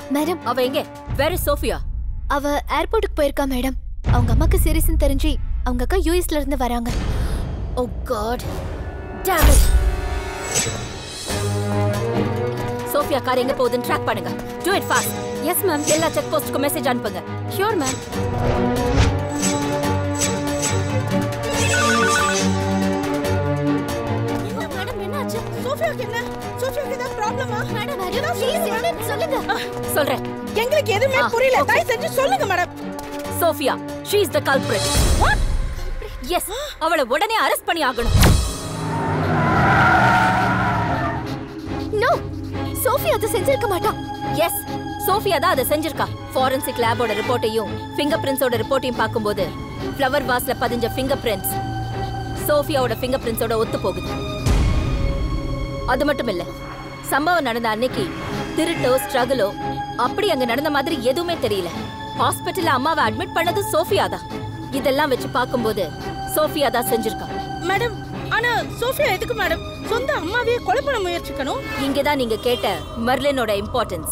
Madam அவ எங்க வேற சோஃபியா அவ ஏர்போர்ட்டுக்கு போயிருக்கா மேடம் அவங்க அம்மாக்கு சீரியஸ்னு தெரிஞ்சு அவங்க அக்கா யூஎஸ்ல இருந்து வராங்க oh God damn it Sophia car எங்க போகுதுன்னு ட்ராக் பண்ணுங்க do it fast yes ma'am எல்லா செக் போஸ்ட்டுக்கும் மெசேஜ் அனுப்புங்க ஷியோர் மேம் மேடம் என்னாச்சு சோஃபியாக்கு என்ன சோஃபியாக்கு ஏதாவது ப்ராப்ளமா மேடம் ப்ளீஸ் சொல்லுங்க சொல்றேன் எங்களுக்கு எதுவுமே ஆ, புரியல okay. தயவு செஞ்சு சொல்லுங்க madam Sophia she is the culprit what yes அவளை உடனே அரெஸ்ட் பண்ணி ஆகணும் நோ சோஃபி அதை செஞ்சிருக்க மாட்டா எஸ் சோஃபியா தான் அதை செஞ்சிருக்கா ஃபாரன்சிக் லேபோட ரிப்போர்ட்டையும் ஃபிங்கர் பிரிண்ட்ஸோட ரிப்போர்ட்டையும் பார்க்கும்போது ஃப்ளவர் வாஸ்ல பதிஞ்ச ஃபிங்கர் பிரிண்ட்ஸ் சோஃபியாவோட ஃபிங்கர் பிரிண்ட்ஸோட ஒத்து போகுது அது மட்டும் இல்ல சம்பவம் நடந்த அன்னைக்கு திருட்டோ ஸ்ட்ரகிளோ அப்படி அங்க நடந்த மாதிரி எதுவுமே தெரியல ஹாஸ்பிட்டல்ல அம்மாவை அட்மிட் பண்ணது சோஃபியா தான் இதெல்லாம் வச்சு பார்க்கும்போது சோஃபியா தான் செஞ்சிருக்கா மேடம் ஆனா சோஃபியா எதுக்கு மேடம் சொந்த அம்மாவையே கொலை பண்ண முயற்சிக்கணும் இங்கதான் நீங்க கேட்ட மெர்லினோட இம்பார்ட்டன்ஸ்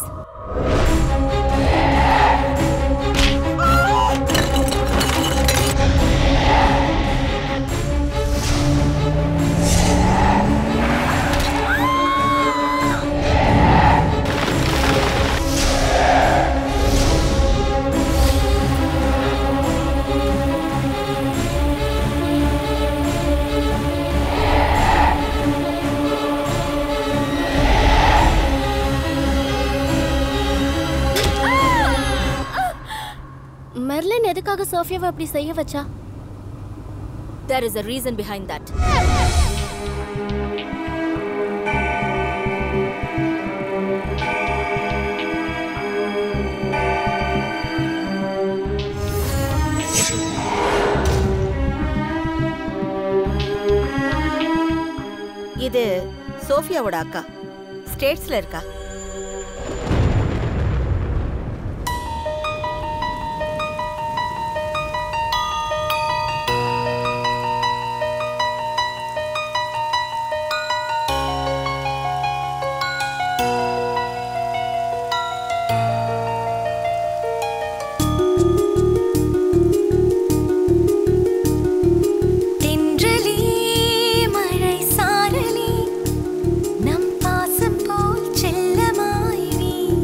மெர்லின் எதுக்காக சோஃபியாவை அப்படி செய்ய வச்சா There is a reason behind that. இது சோஃபியாவோட அக்கா ஸ்டேட்ஸ்ல இருக்கா தென்றலே மழை சாரலே நம் பாசம் போல் செல்லமாய் நீ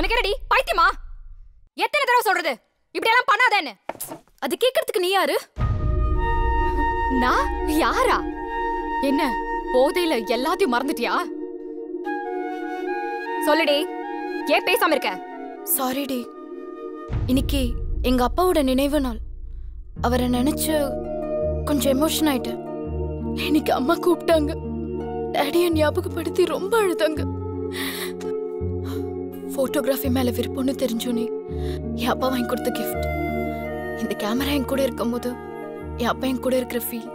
உனக்கு என்னடி பைத்தியமா எத்தனை தடவை சொல்றது இப்படி எல்லாம் பண்ணாதேன்னு அது கேக்குறதுக்கு நீ யாரு நான் யாரா என்ன போதையில எல்லாத்தையும் மறந்துட்டியா சொல்லுடி ஏன் பேசாம இருக்க சாரி டி இன்னைக்கு எங்க அப்பாவோட நினைவு நாள் அவரை நினைச்சு கொஞ்சம் எமோஷன் ஆயிட்டேன் இன்னைக்கு அம்மா கூப்பிட்டாங்க டேடியை ஞாபகப்படுத்தி ரொம்ப அழுதாங்க போட்டோகிராஃபி மேல விருப்பம்னு தெரிஞ்சோனே என் அப்பா வாங்கி கொடுத்த கிஃப்ட் இந்த கேமரா என் கூட இருக்கும்போது என் அப்பா என் கூட இருக்கிற feel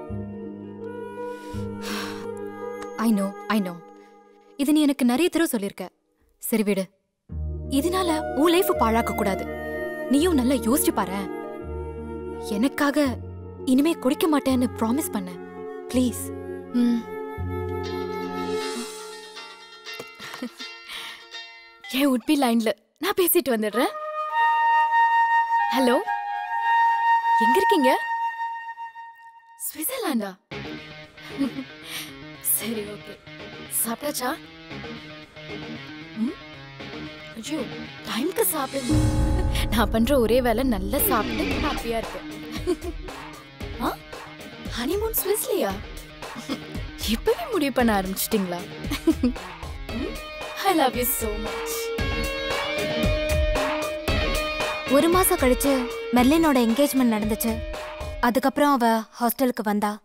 I know I know இது நீ எனக்கு நிறைய தடவை சொல்லியிருக்க சரி விடு இதனால உன் லைஃப் பாழாக்க கூடாது நீயும் நல்லா யோசிச்சு பாரு எனக்காக இனிமே குடிக்க மாட்டேன்னு ப்ராமிஸ் பண்ண ப்ளீஸ் ம் என் உட்பி லைன்ல நான் பேசிட்டு வந்துடுறேன் ஹலோ எங்க இருக்கீங்க சுவிட்சர்லாண்டா சரி ஓகே சாப்பிட்டாச்சா ம்? ஐயோ டைம்க்கு சாப்பிடுங்க நான் பண்ற ஒரே வேலை நல்லா சாப்பிட்டு ஹாப்பியா இருக்கேன் ஆ ஹனிமூன் ஸ்விஸ்லியா இப்பவே முடிவு பண்ண ஆரம்பிச்சிட்டிங்களா I love you so much ஒரு மாசம் கழிச்சு மெர்லினோட என்கேஜ்மெண்ட் நடந்துச்சு அதுக்கப்புறம் அவ ஹாஸ்டலுக்கு வந்தா